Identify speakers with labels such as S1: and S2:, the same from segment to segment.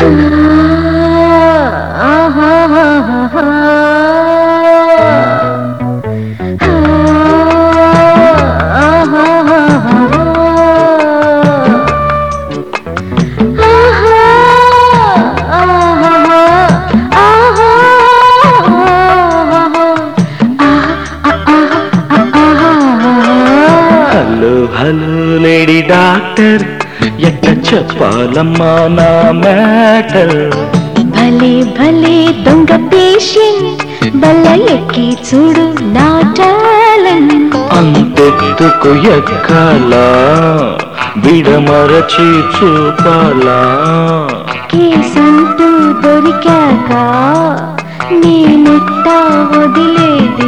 S1: Hello hello lady doctor ఎట్ట చెప్పాలమ్మా నా మ్యాటర్
S2: భలే భలే దొంగ పేషెంట్ బల్ల ఎక్కి చూడు నా టాలెంట్
S1: అంతెత్తుకు ఎక్కాలా విడమరచి చూపాలా
S2: కేసంటూ దొరికాక నేనెట్టా వదిలేది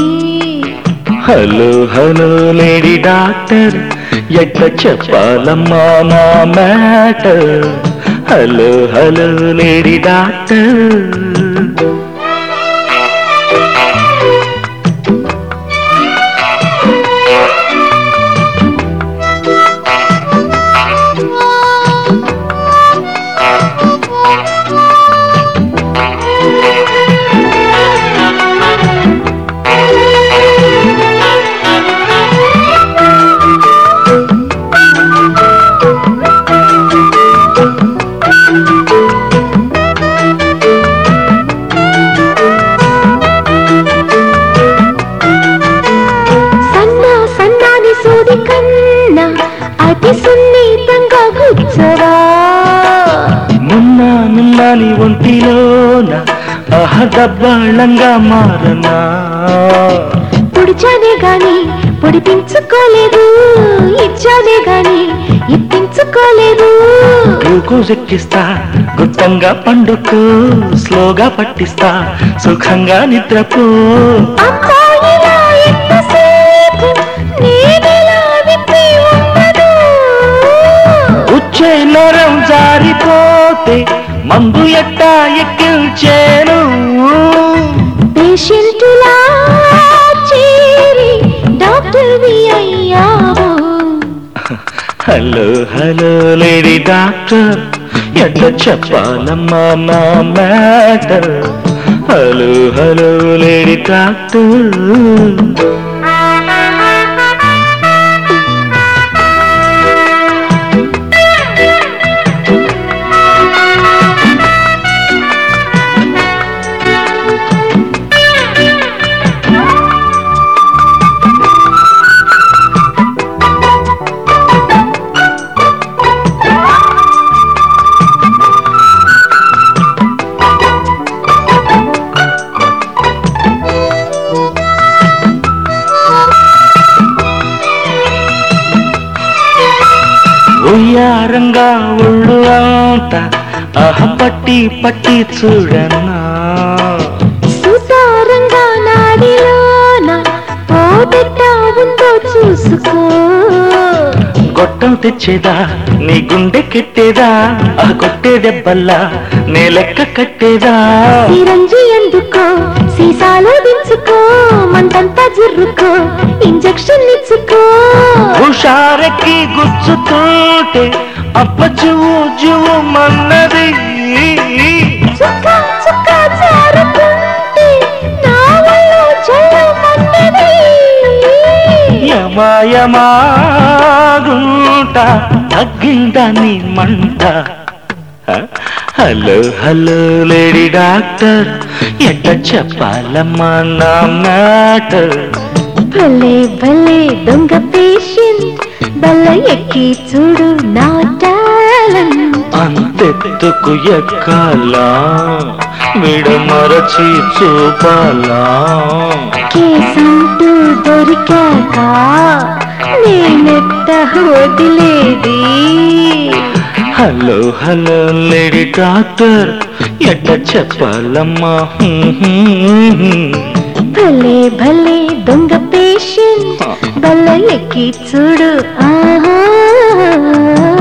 S1: హలో హలో లేడీ డాక్టర్ ఎట్ట చెప్పాలమ్మా నా matter hello hello lady doctor
S2: సన్నా సన్నాని సూది కన్నా అతి సున్నితంగా గుచ్చరా
S1: మున్న మున్నాని ఒంటిలోన ఆహ దబ్బాళంగా మారనా
S2: పొడిచానే గాని పొడిపించుకోలేదు ఇచ్చానే గాని ఇప్పించుకోలేదు
S1: గ్లూకోజ్ ఎక్కిస్తా గుప్తంగా పండుకో స్లోగా పట్టిస్తా సుఖంగా నిద్రపో
S2: అమ్మాయిలా ఎంతసేపు నేనెలా విప్పి ఉండదు
S1: వచ్చే నరం జారిపోతే మందు ఎట్టా ఎక్కించేను
S2: పేషెంటులా చేరి డాక్టర్ అయ్యావు
S1: హలో హలో లేడీ డాక్టర్ ఎట్ట చెప్పాలమ్మా నా matter hello hello lady doctor ఉయ్యారంగా ఒళ్ళు అంత అహ పట్టి పట్టి చూడన్నా
S2: సుతారంగా నాడిలోన పోటెట్టా ఉందో చూసుకో
S1: గొట్టం తెచ్చేదా నీ గుండె కెట్టేదా ఆ కొట్టే దెబ్బల్లా నే లెక్క కట్టేదా
S2: సిరంజి ఎందుకో సీసాలో దించుకో మంటంతా జుర్రుకో ఇంజెక్షన్ ఇచ్చుకో
S1: హుషారెక్కి గుచ్చుతుంటే అప్ప జువు జువు మన్నది
S2: చుక్క చుక్క జారుతుంటే నా వల్ల చెల్లమన్నది
S1: యమాయమాగుంట తగ్గిందని మంట హ? హలో హలో లేడీ డాక్టర్ ఎట్ట చెప్పాలమ్మా నా మ్యాటర్
S2: భలే భలే దొంగ పేషెంట్ బల్ల ఎక్కి చూడు నా టాలెంట్
S1: అంతెత్తుకు ఎక్కాలా విడమరచి చూపాలా
S2: కేసంటూ దొరికాక నేనెట్ట వదిలేది
S1: హలో హలో లేడీ డాక్టర్ ఎట్ట చెప్పాలమ్మా హ్మ్, హ్మ్, హ్మ్.
S2: భలే భలే దొంగ పేషెంట్ బల్ల ఎక్కి చూడు ఆహా